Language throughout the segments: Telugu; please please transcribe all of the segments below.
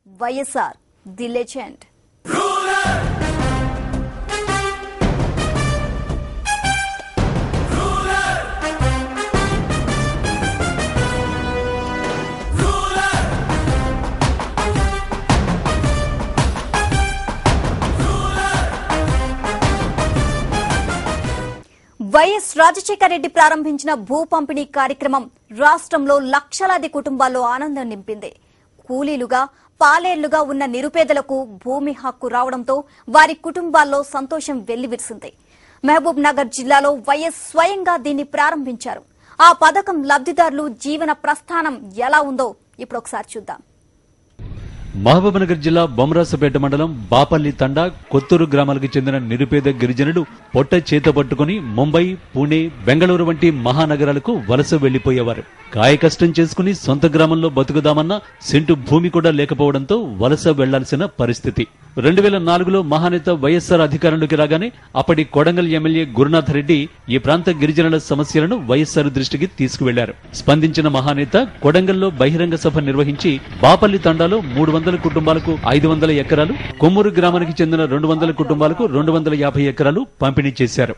వైఎస్ఆర్ ది లెజెండ్ వైఎస్ రాజశేఖర రెడ్డి ప్రారంభించిన భూ పంపిణీ కార్యక్రమం రాష్ట్రంలో లక్షలాది కుటుంబాల్లో ఆనందం నింపింది కూలీలుగా పాలేర్లుగా ఉన్న నిరుపేదలకు భూమి హక్కు రావడంతో వారి కుటుంబాల్లో సంతోషం వెల్లివిరిసింది మహబూబ్ నగర్ జిల్లాలో వైఎస్ స్వయంగా దీన్ని ప్రారంభించారు ఆ పథకం లబ్దిదారులు జీవన ప్రస్థానం ఎలా ఉందో ఇప్పుడు ఒకసారి చూద్దాం మహబూబ్నగర్ జిల్లా బొమరాసపేట మండలం బాపల్లి తండా కొత్తూరు గ్రామాలకు చెందిన నిరుపేద గిరిజనులు పొట్ట చేత పట్టుకుని ముంబై పూణే బెంగళూరు వంటి మహానగరాలకు వలస వెళ్లిపోయేవారు కాయకష్టం చేసుకుని సొంత గ్రామంలో బతుకుదామన్నా సెంటు భూమి కూడా లేకపోవడంతో వలస వెళ్లాల్సిన పరిస్థితి రెండు వేల నాలుగులో మహానేత వైఎస్ఆర్ అధికారంలోకి రాగానే అప్పటి కొడంగల్ ఎమ్మెల్యే గురునాథ్ రెడ్డి ఈ ప్రాంత గిరిజనుల సమస్యలను వైఎస్ఆర్ దృష్టికి తీసుకువెళ్లారు స్పందించిన మహానేత కొడంగల్లో బహిరంగ సభ నిర్వహించి బాపల్లి తండాలో మూడు వందల కుటుంబాలకు ఐదు వందల ఎకరాలు కొమ్మూరు గ్రామానికి చెందిన రెండు వందల కుటుంబాలకు రెండు వందల యాభై ఎకరాలు పంపిణీ చేశారు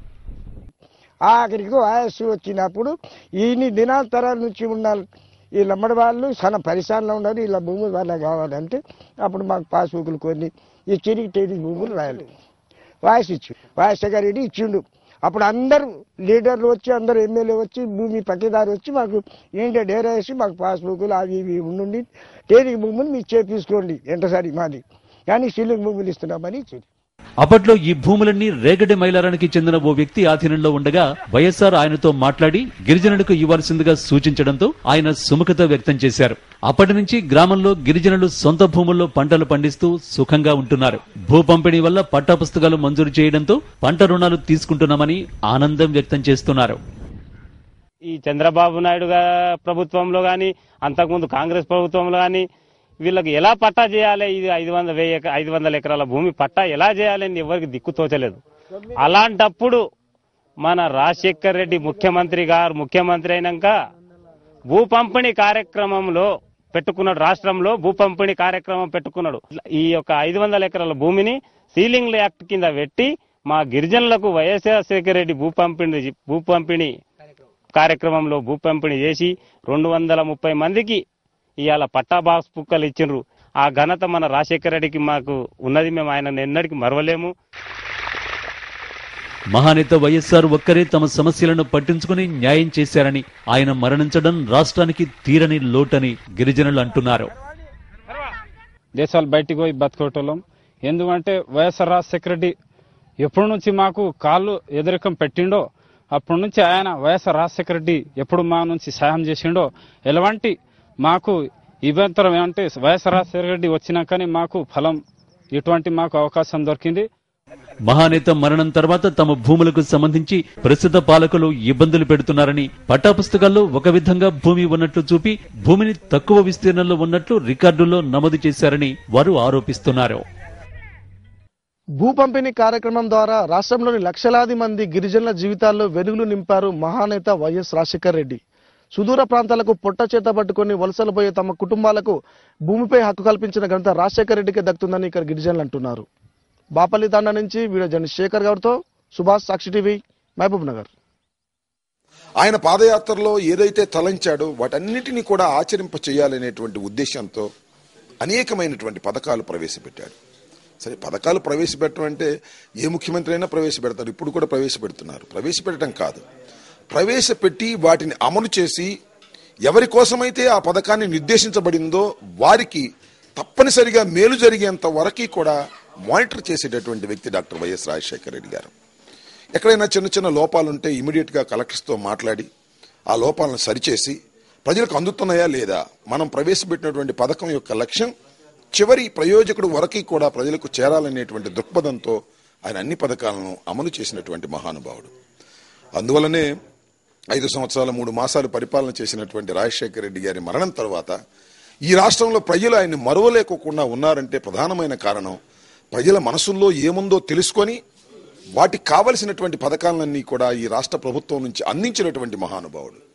ఆఖరికి వయస్సు వచ్చినప్పుడు ఇన్ని దినాల తరాల నుంచి ఉండాలి ఈ లమ్మడి వాళ్ళు చాలా పరిశాలలో ఉన్నారు ఇలా భూములు వాళ్ళ కావాలంటే అప్పుడు మాకు పాస్బుక్లు కొన్ని ఈ చిరిగి టేరి భూములు రాయాలి వాయిస్ ఇచ్చి రాజశేఖర రెడ్డి ఇచ్చిండు అప్పుడు అందరూ లీడర్లు వచ్చి అందరు ఎమ్మెల్యే వచ్చి భూమి పక్కదారు వచ్చి మాకు ఏంటో డేరా వేసి మాకు పాస్బుక్లు అవి ఇవి ఉండి టేరికి భూములు మీరు చేపించుకోండి ఎంతసారి మాది కానీ సీలింగ్ భూములు ఇస్తున్నామని ఇచ్చింది అప్పట్లో ఈ భూములన్నీ రేగడి మైలారానికి చెందిన ఓ వ్యక్తి ఆధీనంలో ఉండగా వైఎస్ఆర్ ఆయనతో మాట్లాడి గిరిజనులకు ఇవ్వాల్సిందిగా సూచించడంతో ఆయన సుముఖత వ్యక్తం చేశారు అప్పటి నుంచి గ్రామంలో గిరిజనులు సొంత భూముల్లో పంటలు పండిస్తూ సుఖంగా ఉంటున్నారు భూ పంపిణీ వల్ల పట్టా పుస్తకాలు మంజూరు చేయడంతో పంట రుణాలు తీసుకుంటున్నామని ఆనందం వ్యక్తం చేస్తున్నారు ఈ చంద్రబాబు నాయుడు గా- ప్రభుత్వంలో గాని అంతకుముందు కాంగ్రెస్ ప్రభుత్వంలో గాని వీళ్ళకి ఎలా పట్టా చేయాలి ఇది ఐదు వందల వెయ్యి ఎక- ఐదు వందల ఎకరాల భూమి పట్టా ఎలా చేయాలని ఎవరికి దిక్కు తోచలేదు అలాంటప్పుడు మన రాజశేఖర్ రెడ్డి ముఖ్యమంత్రి గారు ముఖ్యమంత్రి అయినాక భూ పంపిణీ కార్యక్రమంలో పెట్టుకున్నాడు రాష్ట్రంలో భూ పంపిణీ కార్యక్రమం పెట్టుకున్నాడు ఈ యొక్క ఐదు వందల ఎకరాల భూమిని సీలింగ్ యాక్ట్ కింద పెట్టి మా గిరిజనులకు వైఎస్ఆర్ శేఖర్ రెడ్డి భూ పంపిణీ భూ పంపిణీ కార్యక్రమంలో భూ పంపిణీ చేసి రెండు వందల ముప్పై మందికి ఇవాళ పట్టా బాక్స్ పుక్కలు ఇచ్చిండ్రు ఆ ఘనత మన రాజశేఖర రెడ్డికి మాకు ఉన్నది మేము ఆయన ఎన్నటికి మరవలేము మహానేత వైఎస్ఆర్ ఒక్కరే తమ సమస్యలను పట్టించుకుని న్యాయం చేశారని ఆయన మరణించడం రాష్ట్రానికి తీరని లోటని గిరిజనులు అంటున్నారు దేశాలు బయటికి పోయి బతుకోవటం ఎందుకంటే వైఎస్ఆర్ రాజశేఖర రెడ్డి ఎప్పటి నుంచి మాకు కాళ్ళు ఎదురకం పెట్టిండో అప్పటి నుంచి ఆయన వైఎస్ఆర్ రాజశేఖర రెడ్డి ఎప్పుడు మా నుంచి సాయం చేసిండో ఎలాంటి మాకు ఇవంతరం ఏమంటే వైఎస్ఆర్ రాజశేఖర రెడ్డి వచ్చినాకనే మాకు ఫలం ఇటువంటి మాకు అవకాశం దొరికింది మహానేత మరణం తర్వాత తమ భూములకు సంబంధించి ప్రస్తుత పాలకులు ఇబ్బందులు పెడుతున్నారని పట్టా పుస్తకాల్లో ఒక విధంగా భూమి ఉన్నట్లు చూపి భూమిని తక్కువ విస్తీర్ణంలో ఉన్నట్లు రికార్డుల్లో నమోదు చేశారని వారు ఆరోపిస్తున్నారు భూ పంపిణీ కార్యక్రమం ద్వారా రాష్ట్రంలోని లక్షలాది మంది గిరిజనుల జీవితాల్లో వెలుగులు నింపారు మహానేత వైఎస్ రాజశేఖర్ రెడ్డి సుదూర ప్రాంతాలకు పొట్ట చేత పట్టుకుని వలసలు పోయే తమ కుటుంబాలకు భూమిపై హక్కు కల్పించిన ఘనత రాజశేఖర్ రెడ్డికే దక్కుతుందని ఇక్కడ గిరిజనులు అంటున్నారు బాపల్లి తాండా నుంచి వీడియో జర్నలిస్ట్ శేఖర్ గౌడ్తో సుభాష్ సాక్షి టీవీ మహబూబ్ నగర్ ఆయన పాదయాత్రలో ఏదైతే తలంచాడో వాటన్నిటినీ కూడా ఆచరింప చేయాలనేటువంటి ఉద్దేశంతో అనేకమైనటువంటి పథకాలు ప్రవేశపెట్టాడు సరే పథకాలు ప్రవేశపెట్టడం అంటే ఏ ముఖ్యమంత్రి అయినా ప్రవేశపెడతారు ఇప్పుడు కూడా ప్రవేశపెడుతున్నారు ప్రవేశపెట్టడం కాదు ప్రవేశపెట్టి వాటిని అమలు చేసి ఎవరి కోసమైతే ఆ పథకాన్ని నిర్దేశించబడిందో వారికి తప్పనిసరిగా మేలు జరిగేంత వరకు కూడా మానిటర్ చేసేటటువంటి వ్యక్తి డాక్టర్ వైఎస్ రాజశేఖర రెడ్డి గారు ఎక్కడైనా చిన్న చిన్న లోపాలు ఉంటే ఇమీడియట్ గా కలెక్టర్స్తో మాట్లాడి ఆ లోపాలను సరిచేసి ప్రజలకు అందుతున్నాయా లేదా మనం ప్రవేశపెట్టినటువంటి పథకం యొక్క లక్ష్యం చివరి ప్రయోజకుడు వరకు కూడా ప్రజలకు చేరాలనేటువంటి దృక్పథంతో ఆయన అన్ని పథకాలను అమలు చేసినటువంటి మహానుభావుడు అందువలనే ఐదు సంవత్సరాల మూడు మాసాలు పరిపాలన చేసినటువంటి రాజశేఖర రెడ్డి గారి మరణం తర్వాత ఈ రాష్ట్రంలో ప్రజలు ఆయన్ని మరువలేకోకుండా ఉన్నారంటే ప్రధానమైన కారణం ప్రజల మనసుల్లో ఏముందో తెలుసుకొని వాటికి కావలసినటువంటి పథకాలన్నీ కూడా ఈ రాష్ట్ర ప్రభుత్వం నుంచి అందించినటువంటి మహానుభావుడు